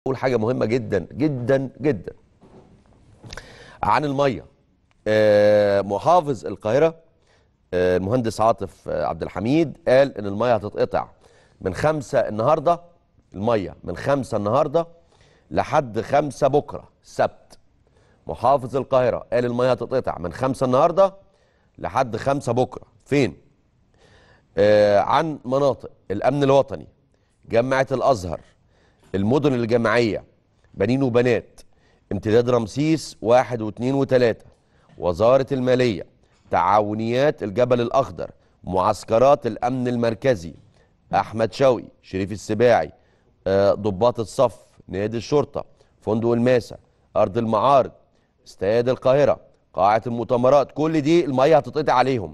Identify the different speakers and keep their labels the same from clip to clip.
Speaker 1: اقول حاجه مهمه جدا جدا جدا عن الميه آه، محافظ القاهره آه، المهندس عاطف آه، عبد الحميد قال ان الميه هتتقطع من خمسة النهارده الميه من خمسة النهارده لحد خمسة بكره السبت محافظ القاهره قال الميه هتتقطع من خمسة النهارده لحد خمسة بكره فين آه، عن مناطق الامن الوطني جامعه الازهر المدن الجامعيه بنين وبنات امتداد رمسيس واحد واثنين وثلاثة وزارة المالية تعاونيات الجبل الأخضر معسكرات الأمن المركزي أحمد شوقي شريف السباعي آه، ضباط الصف نادي الشرطة فندق الماسة أرض المعارض استاد القاهرة قاعة المؤتمرات كل دي المية هتتقطع عليهم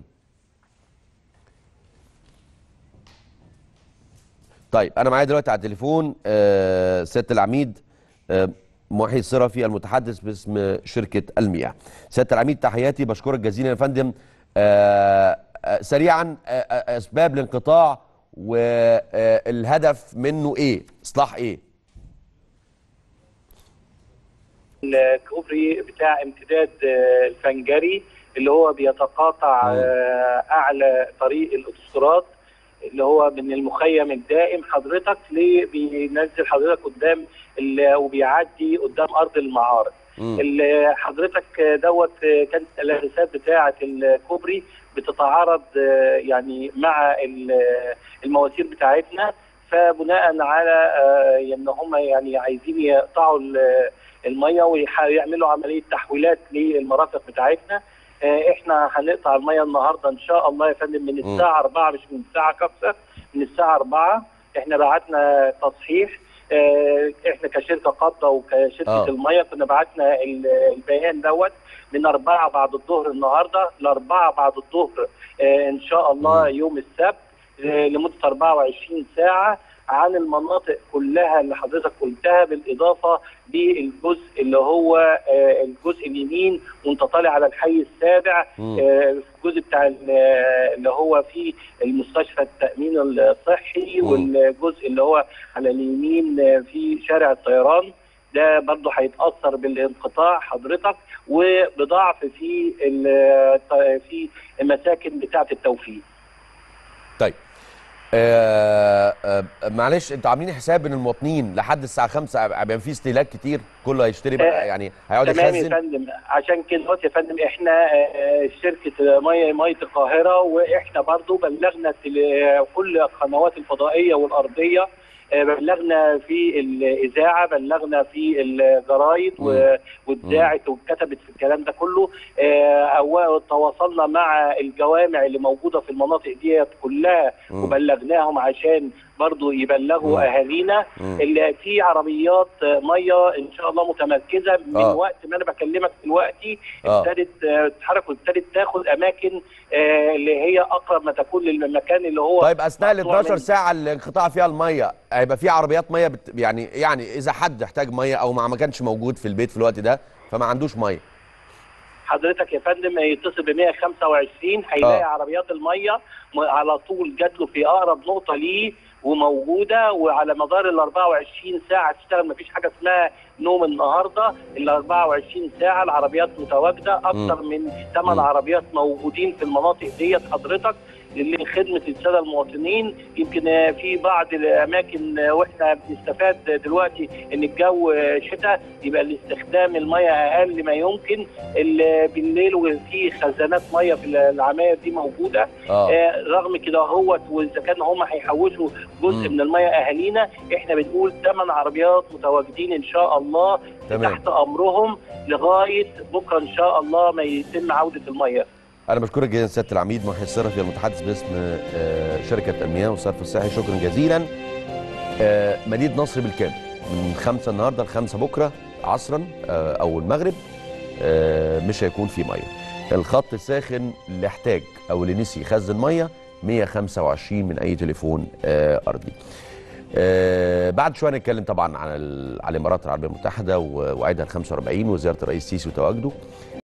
Speaker 1: طيب انا معايا دلوقتي على التليفون آه سياده العميد آه محي الصرفي المتحدث باسم شركه المياه سياده العميد تحياتي بشكرك جزيلا يا فندم آه آه سريعا آه آه اسباب الانقطاع والهدف منه ايه اصلاح ايه
Speaker 2: الكوبري بتاع امتداد آه، الفنجري اللي هو بيتقاطع
Speaker 1: مم.
Speaker 2: آه، اعلى طريق الاوتوستراد اللي هو من المخيم الدائم حضرتك ليه بينزل حضرتك قدام ال- وبيعدي قدام ارض المعارض
Speaker 1: مم.
Speaker 2: ال- حضرتك دوت كانت الهندسات بتاعه الكوبري بتتعارض آه، يعني مع ال- المواسير بتاعتنا فبناء على آه، ان هم يعني عايزين يقطعوا ال- الميه ويعملوا عمليه تحويلات للمرافق بتاعتنا آه، احنا هنقطع الميه النهارده ان شاء الله يا فندم من
Speaker 1: مم.
Speaker 2: الساعه 4 مش من الساعه 5 من الساعه 4 احنا بعتنا تصحيح آه، احنا كشركه قابضه وكشركه
Speaker 1: آه.
Speaker 2: آه. الميه كنا بعتنا ال- البيان دوت من 4 بعد الظهر النهارده ل 4 بعد الظهر آه، ان شاء الله
Speaker 1: مم.
Speaker 2: يوم السبت آه، لمده 24 ساعه عن المناطق كلها اللي حضرتك قلتها بالاضافه للجزء اللي هو آه، الجزء اليمين وانت طالع على الحي السابع
Speaker 1: مم.
Speaker 2: آه، الجزء بتاع ال- اللي هو في المستشفى التامين الصحي
Speaker 1: مم.
Speaker 2: والجزء اللي هو على اليمين آه، في شارع الطيران ده برضه هيتاثر بالانقطاع حضرتك وبضعف في ال- في المساكن بتاعه التوفيق
Speaker 1: طيب آه آه معلش انتوا عاملين حساب ان المواطنين لحد الساعه 5 هيبقى في استهلاك كتير كله هيشتري بقى
Speaker 2: آه،
Speaker 1: يعني هيقعد
Speaker 2: تمام يا
Speaker 1: يخزن
Speaker 2: فندم عشان كده قلت يا فندم احنا آه، شركه ميه ميه القاهره واحنا برضو بلغنا تل- كل القنوات الفضائيه والارضيه آه، بلغنا في الاذاعه بلغنا في الجرايد و- واتذاعت واتكتبت في الكلام ده كله آه، أو- تواصلنا مع الجوامع اللي موجوده في المناطق ديت كلها
Speaker 1: مم.
Speaker 2: وبلغناهم عشان برضو يبلغوا
Speaker 1: مم.
Speaker 2: اهالينا
Speaker 1: مم.
Speaker 2: اللي في عربيات ميه ان شاء الله متمركزه من
Speaker 1: آه.
Speaker 2: وقت ما انا بكلمك دلوقتي
Speaker 1: آه.
Speaker 2: ابتدت آه، تتحرك وابتدت تاخد اماكن آه، اللي هي اقرب ما تكون للمكان اللي هو
Speaker 1: طيب اثناء ال
Speaker 2: مقطوع
Speaker 1: 12
Speaker 2: من-
Speaker 1: ساعه اللي انقطاع فيها الميه هيبقى في عربيات ميه بت... يعني يعني اذا حد احتاج ميه او ما ما كانش موجود في البيت في الوقت ده فما عندوش ميه
Speaker 2: حضرتك يا فندم يتصل ب 125 هيلاقي
Speaker 1: آه.
Speaker 2: عربيات الميه م- على طول جات له في اقرب نقطه ليه وموجوده وعلى مدار ال 24 ساعه تشتغل مفيش حاجه اسمها نوم النهارده ال 24 ساعه العربيات متواجده اكثر من 8
Speaker 1: مم.
Speaker 2: عربيات موجودين في المناطق ديت حضرتك لخدمه الساده المواطنين يمكن آه، في بعض الاماكن آه، واحنا بنستفاد دلوقتي ان الجو آه، شتاء يبقى الاستخدام الميه اقل ما يمكن ال- بالليل وفي خزانات ميه في العماير دي موجوده
Speaker 1: اه
Speaker 2: آه رغم كده هوت واذا كان هم هيحوشوا جزء
Speaker 1: مم.
Speaker 2: من الميه اهالينا احنا بنقول ثمان عربيات متواجدين ان شاء الله
Speaker 1: تمام
Speaker 2: تحت امرهم لغايه بكره ان شاء الله ما يتم عوده الميه
Speaker 1: انا بشكرك جدا سياده العميد محي الصرفي المتحدث باسم آه، شركه المياه والصرف الصحي شكرا جزيلا آه، مدينه نصر بالكامل من خمسة النهارده لخمسة بكره عصرا آه، او المغرب آه، مش هيكون في ميه الخط الساخن اللي احتاج او اللي نسي يخزن ميه 125 من اي تليفون آه، ارضي آه، بعد شويه نتكلم طبعا عن ال- على الامارات العربيه المتحده و- وعيدها ال 45 وزياره الرئيس السيسي وتواجده